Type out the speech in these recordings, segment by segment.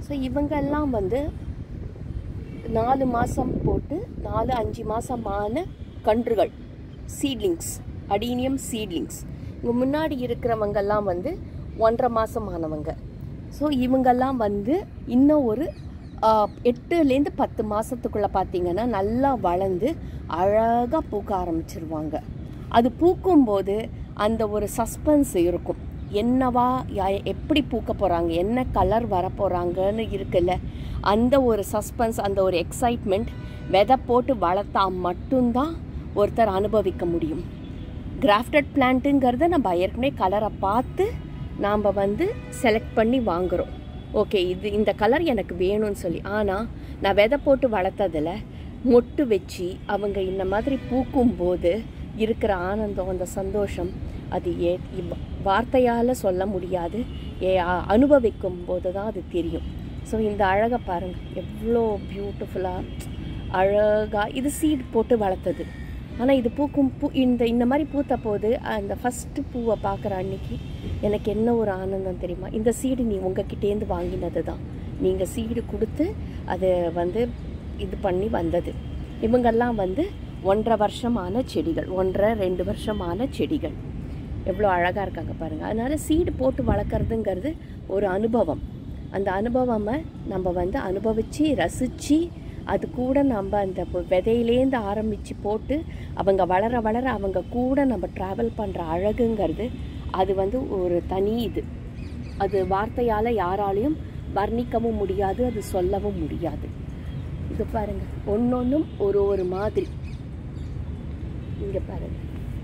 so இவங்கெல்லாம் வந்து நாலு மாதம் போட்டு நாலு அஞ்சு மாதமான கன்றுகள் சீட்லிங்ஸ் அடீனியம் சீட்லிங்ஸ் இங்கே முன்னாடி இருக்கிறவங்கெல்லாம் வந்து ஒன்றரை மாதம் ஆனவங்க ஸோ இவங்கெல்லாம் வந்து இன்னும் ஒரு ஆஹ், எட்டுலேருந்து பத்து மாதத்துக்குள்ளே பார்த்தீங்கன்னா நல்லா வளர்ந்து அழகாக பூக்க ஆரம்பிச்சிருவாங்க அது பூக்கும்போது அந்த ஒரு சஸ்பென்ஸ் இருக்கும் என்னவா யா- எப்படி பூக்க போகிறாங்க என்ன கலர் வர போகிறாங்கன்னு இருக்குல்ல அந்த ஒரு சஸ்பென்ஸ் அந்த ஒரு எக்ஸைட்மெண்ட் விதை போட்டு வளர்த்தா மட்டும்தான் ஒருத்தர் அனுபவிக்க முடியும் கிராஃப்டட் பிளான்ட்டுங்கிறத நம்ம ஏற்கனவே கலரை பார்த்து நாம் வந்து செலக்ட் பண்ணி வாங்குகிறோம் ஓகே இது இந்த கலர் எனக்கு வேணும்னு சொல்லி ஆனால் நான் விதை போட்டு வளர்த்ததில் மொட்டு வச்சு அவங்க இந்த மாதிரி பூக்கும் போது இருக்கிற ஆனந்தம் அந்த சந்தோஷம் அது ஏ இவ்- வார்த்தையால் சொல்ல முடியாது ஏ அ- அனுபவிக்கும் போது தான் அது தெரியும் ஸோ இந்த அழகை பாருங்கள் எவ்வளோ பியூட்டிஃபுல்லாக அழகாக இது சீட் போட்டு வளர்த்தது ஆனால் இது பூக்கும் பூ இந்த இந்த மாதிரி பூத்த போது அந்த ஃபஸ்ட்டு பூவை பார்க்குற அன்னைக்கு எனக்கு என்ன ஒரு ஆனந்தம் தெரியுமா இந்த சீடு நீ உங்ககிட்டேருந்து வாங்கினது தான் நீங்கள் சீடு கொடுத்து அது வந்து இது பண்ணி வந்தது இவங்கெல்லாம் வந்து ஒன்றரை வருஷமான செடிகள் ஒன்றரை ரெண்டு வருஷமான செடிகள் எவ்வளோ அழகாக இருக்காங்க பாருங்கள் அதனால் சீடு போட்டு வளர்க்குறதுங்கிறது ஒரு அனுபவம் அந்த அனுபவமை நம்ம வந்து அனுபவித்து ரசித்து அது கூட நம்ம அந்த பு- விதையிலேந்து ஆரம்பித்து போட்டு அவங்க வளர வளர அவங்க கூட நம்ம ட்ராவல் பண்ணுற அழகுங்கிறது அது வந்து ஒரு தனி இது அது வார்த்தையால் யாராலையும் வர்ணிக்கவும் முடியாது அது சொல்லவும் முடியாது இது பாருங்க ஒன்னொன்றும் ஒரு ஒரு மாதிரி இங்கே பாருங்க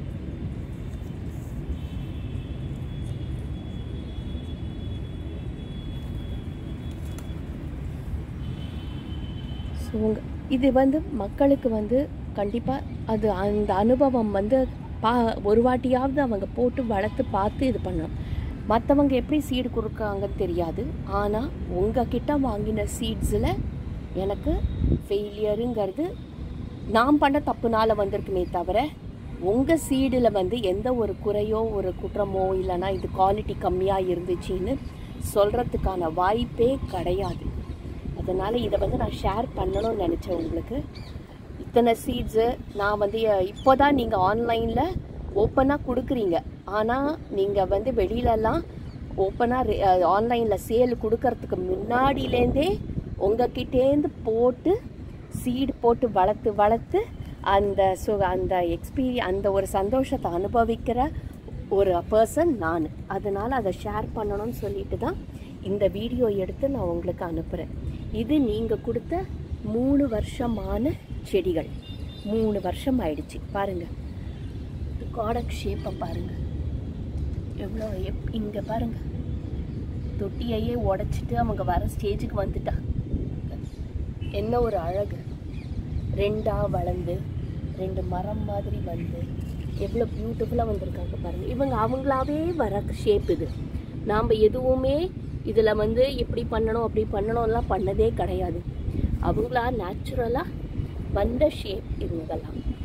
ஸோ உங்க இது வந்து மக்களுக்கு வந்து கண்டிப்பாக அது அந்த அனுபவம் வந்து பா ஒரு வாட்டியாவது அவங்க போட்டு வளர்த்து பார்த்து இது பண்ணணும் மற்றவங்க எப்படி சீடு கொடுக்குறாங்கன்னு தெரியாது ஆனால் உங்ககிட்ட வாங்கின சீட்ஸில் எனக்கு ஃபெயிலியருங்கிறது நான் பண்ண தப்புனால வந்திருக்குமே தவிர உங்கள் சீடில் வந்து எந்த ஒரு குறையோ ஒரு குற்றமோ இல்லைன்னா இது குவாலிட்டி கம்மியாக இருந்துச்சுன்னு சொல்கிறதுக்கான வாய்ப்பே கிடையாது அதனால் இதை வந்து நான் ஷேர் பண்ணணும்னு நினச்சேன் உங்களுக்கு இத்தனை சீட்ஸு நான் வந்து இப்போ தான் நீங்கள் ஆன்லைனில் ஓப்பனாக கொடுக்குறீங்க ஆனால் நீங்கள் வந்து வெளியிலலாம் ஓப்பனாக ஆன்லைனில் சேல் கொடுக்கறதுக்கு முன்னாடியிலேருந்தே உங்ககிட்டேருந்து போட்டு சீடு போட்டு வளர்த்து வளர்த்து அந்த சு அந்த எக்ஸ்பீரி அந்த ஒரு சந்தோஷத்தை அனுபவிக்கிற ஒரு பர்சன் நான் அதனால் அதை ஷேர் பண்ணணும்னு சொல்லிட்டு தான் இந்த வீடியோ எடுத்து நான் உங்களுக்கு அனுப்புகிறேன் இது நீங்கள் கொடுத்த மூணு வருஷமான செடிகள் மூணு வருஷம் ஆயிடுச்சு பாருங்கள் காடக் ஷேப்பை பாருங்கள் எவ்வளோ எப் இங்கே பாருங்கள் தொட்டியையே உடைச்சிட்டு அவங்க வர ஸ்டேஜுக்கு வந்துட்டா என்ன ஒரு அழகு ரெண்டா வளர்ந்து ரெண்டு மரம் மாதிரி வந்து எவ்வளோ பியூட்டிஃபுல்லாக வந்திருக்காங்க பாருங்கள் இவங்க அவங்களாவே வர ஷேப் இது நாம் எதுவுமே இதில் வந்து இப்படி பண்ணணும் அப்படி பண்ணணும்லாம் பண்ணதே கிடையாது அவங்களா நேச்சுரலாக வந்த ஷேப் இவங்கெல்லாம்